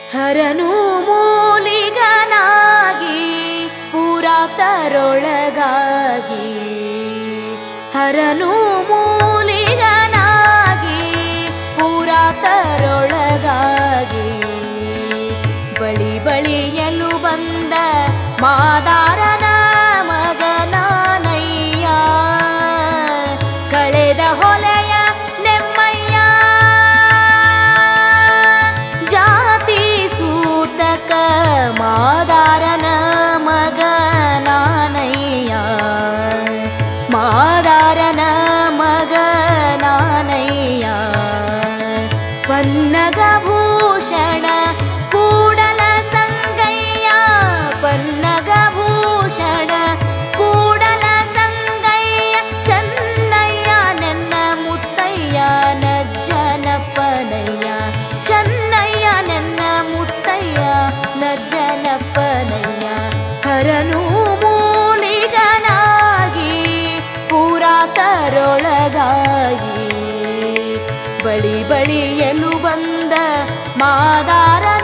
ಹರನು ಮೂಲಿಗನಾಗಿ ಪುರಾತರೊಳಗಾಗಿ ಹರನು ಮೂಲಿಗನಾಗಿ ಪುರಾತರೊಳಗಾಗಿ ಬಳಿ ಬಳಿಯಲು ಬಂದ ಮಾದಾರನ ಮಗನಾನಯ್ಯ ಕಳೆದ ಹೊಲೆಯ ನೆಮ್ಮಯ್ಯ ಜಾತಿ ಸೂತಕ ಮಾದಾರನ ಮಗನಾನಯ್ಯ ಮಾದಾರನ ಮಗನಾನಯ್ಯ ಪನ್ನಗ ಭೂಷಣ ಕೂಡಲ ಸಂಗಯ್ಯ ಪನ್ನಗ ಭೂಷಣ ಕೂಡಲ ಸಂಗಯ್ಯ ಚೆನ್ನಯ್ಯ ನೆನ್ನ ಮುತ್ತಯ್ಯ ನಜ್ಜನಪ್ಪನಯ್ಯ ಚೆನ್ನಯ್ಯ ನೆನ್ನ ಮುತ್ತಯ್ಯ ನಜ್ಜನಪ್ಪನಯ್ಯ ಹರನು ಮೂಲಿಗನಾಗಿ ಪುರಾತರೊಳಗಾಗಿ ಬಳಿ ಬಳಿಯಲು ಬಂದ ಮಾದಾರ